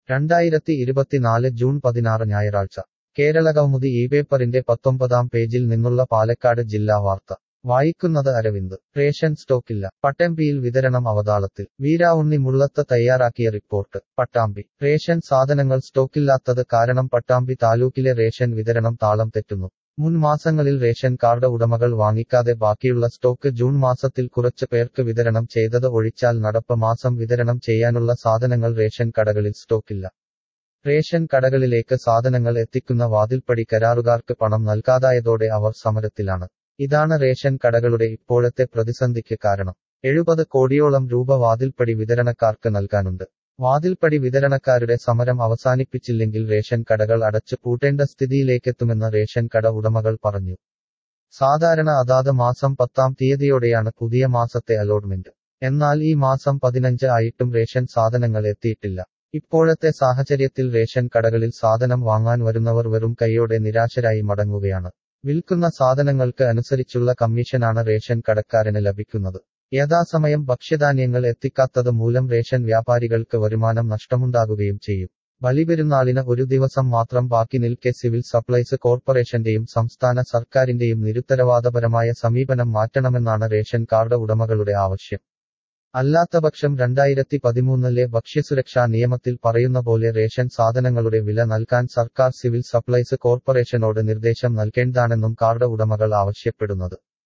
രണ്ടായിരത്തി ഇരുപത്തിനാല് ജൂൺ പതിനാറ് ഞായറാഴ്ച കേരളകൗമുദി ഈ പേപ്പറിന്റെ പത്തൊമ്പതാം പേജിൽ നിന്നുള്ള പാലക്കാട് ജില്ലാ വാർത്ത വായിക്കുന്നത് അരവിന്ദ് റേഷൻ സ്റ്റോക്കില്ല പട്ടംപിയിൽ വിതരണം അവതാളത്തിൽ വീരാവുണ്ണി മുള്ളത്ത് തയ്യാറാക്കിയ റിപ്പോർട്ട് പട്ടാമ്പി റേഷൻ സാധനങ്ങൾ സ്റ്റോക്കില്ലാത്തത് കാരണം പട്ടാമ്പി താലൂക്കിലെ റേഷൻ വിതരണം താളം തെറ്റുന്നു മുൻ മാസങ്ങളിൽ റേഷൻ കാർഡ് ഉടമകൾ വാങ്ങിക്കാതെ ബാക്കിയുള്ള സ്റ്റോക്ക് ജൂൺ മാസത്തിൽ കുറച്ച് പേർക്ക് വിതരണം ചെയ്തത് ഒഴിച്ചാൽ നടപ്പ് മാസം വിതരണം ചെയ്യാനുള്ള സാധനങ്ങൾ റേഷൻ കടകളിൽ സ്റ്റോക്കില്ല റേഷൻ കടകളിലേക്ക് സാധനങ്ങൾ എത്തിക്കുന്ന വാതിൽപ്പടി കരാറുകാർക്ക് പണം നൽകാതായതോടെ അവർ സമരത്തിലാണ് ഇതാണ് റേഷൻ കടകളുടെ ഇപ്പോഴത്തെ പ്രതിസന്ധിക്ക് കാരണം എഴുപത് കോടിയോളം രൂപ വാതിൽപ്പടി വിതരണക്കാർക്ക് നൽകാനുണ്ട് വാതിൽപ്പടി വിതരണക്കാരുടെ സമരം അവസാനിപ്പിച്ചില്ലെങ്കിൽ റേഷൻ കടകൾ അടച്ചു പൂട്ടേണ്ട സ്ഥിതിയിലേക്കെത്തുമെന്ന് റേഷൻ കട ഉടമകൾ പറഞ്ഞു സാധാരണ അതാത് മാസം പത്താം തീയതിയോടെയാണ് പുതിയ മാസത്തെ അലോട്ട്മെന്റ് എന്നാൽ ഈ മാസം പതിനഞ്ച് ആയിട്ടും റേഷൻ സാധനങ്ങൾ എത്തിയിട്ടില്ല ഇപ്പോഴത്തെ സാഹചര്യത്തിൽ റേഷൻ കടകളിൽ സാധനം വാങ്ങാൻ വരുന്നവർ വെറും കൈയോടെ നിരാശരായി മടങ്ങുകയാണ് വിൽക്കുന്ന സാധനങ്ങൾക്ക് അനുസരിച്ചുള്ള കമ്മീഷനാണ് റേഷൻ കടക്കാരന് ലഭിക്കുന്നത് യഥാസമയം ഭക്ഷ്യധാന്യങ്ങൾ എത്തിക്കാത്തത് മൂലം റേഷൻ വ്യാപാരികൾക്ക് വരുമാനം നഷ്ടമുണ്ടാകുകയും ചെയ്യും ബലിപെരുന്നാളിന് ഒരു ദിവസം മാത്രം ബാക്കി നിൽക്കെ സിവിൽ സപ്ലൈസ് കോർപ്പറേഷന്റെയും സംസ്ഥാന സർക്കാരിന്റെയും നിരുത്തരവാദപരമായ സമീപനം മാറ്റണമെന്നാണ് റേഷൻ കാർഡ് ഉടമകളുടെ ആവശ്യം അല്ലാത്തപക്ഷം രണ്ടായിരത്തി പതിമൂന്നിലെ ഭക്ഷ്യസുരക്ഷാ നിയമത്തിൽ പറയുന്ന പോലെ റേഷൻ സാധനങ്ങളുടെ വില നൽകാൻ സർക്കാർ സിവിൽ സപ്ലൈസ് കോർപ്പറേഷനോട് നിർദ്ദേശം നൽകേണ്ടതാണെന്നും കാർഡ് ഉടമകൾ ആവശ്യപ്പെടുന്നത്